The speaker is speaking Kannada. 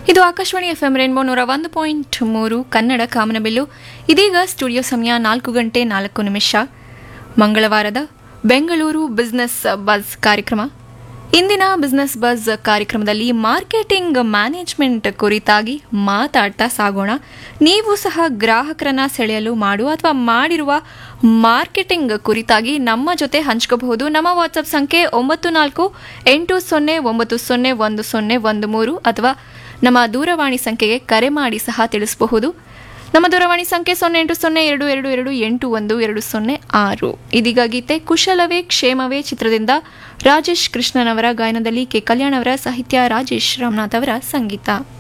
ಇದು ಆಕಾಶವಾಣಿ ಎಫ್ ಎಂ ರೇನ್ಬೋ ನೂರ ಒಂದು ಪಾಯಿಂಟ್ ಮೂರು ಕನ್ನಡ ಕಾಮನಬಿಲ್ಲು ಇದೀಗ ಸ್ಟುಡಿಯೋ ಸಮಯ ನಾಲ್ಕು ಗಂಟೆ ನಾಲ್ಕು ನಿಮಿಷ ಮಂಗಳವಾರದ ಬೆಂಗಳೂರು ಬಿಸ್ನೆಸ್ ಬಜ್ ಕಾರ್ಯಕ್ರಮ ಇಂದಿನ ಬಿಸ್ನೆಸ್ ಬಜ್ ಕಾರ್ಯಕ್ರಮದಲ್ಲಿ ಮಾರ್ಕೆಟಿಂಗ್ ಮ್ಯಾನೇಜ್ಮೆಂಟ್ ಕುರಿತಾಗಿ ಮಾತಾಡ್ತಾ ಸಾಗೋಣ ನೀವು ಸಹ ಗ್ರಾಹಕರನ್ನ ಸೆಳೆಯಲು ಮಾಡುವ ಅಥವಾ ಮಾಡಿರುವ ಮಾರ್ಕೆಟಿಂಗ್ ಕುರಿತಾಗಿ ನಮ್ಮ ಜೊತೆ ಹಂಚ್ಕೋಬಹುದು ನಮ್ಮ ವಾಟ್ಸಪ್ ಸಂಖ್ಯೆ ಒಂಬತ್ತು ನಾಲ್ಕು ಎಂಟು ಸೊನ್ನೆ ಒಂಬತ್ತು ಸೊನ್ನೆ ಒಂದು ಸೊನ್ನೆ ಒಂದು ಮೂರು ಅಥವಾ ನಮ್ಮ ದೂರವಾಣಿ ಸಂಖ್ಯೆಗೆ ಕರೆ ಮಾಡಿ ಸಹ ತಿಳಿಸಬಹುದು ನಮ್ಮ ದೂರವಾಣಿ ಸಂಖ್ಯೆ ಸೊನ್ನೆ ಎಂಟು ಸೊನ್ನೆ ಎರಡು ಎರಡು ಎರಡು ಎಂಟು ಒಂದು ಎರಡು ಸೊನ್ನೆ ಆರು ಇದೀಗ ಗೀತೆ ಕುಶಲವೇ ಕ್ಷೇಮವೇ ಚಿತ್ರದಿಂದ ರಾಜೇಶ್ ಕೃಷ್ಣನವರ ಗಾಯನದಲ್ಲಿ ಕೆ ಕಲ್ಯಾಣ್ ಅವರ ಸಾಹಿತ್ಯ ರಾಜೇಶ್ ರಾಮನಾಥ್ ಅವರ ಸಂಗೀತ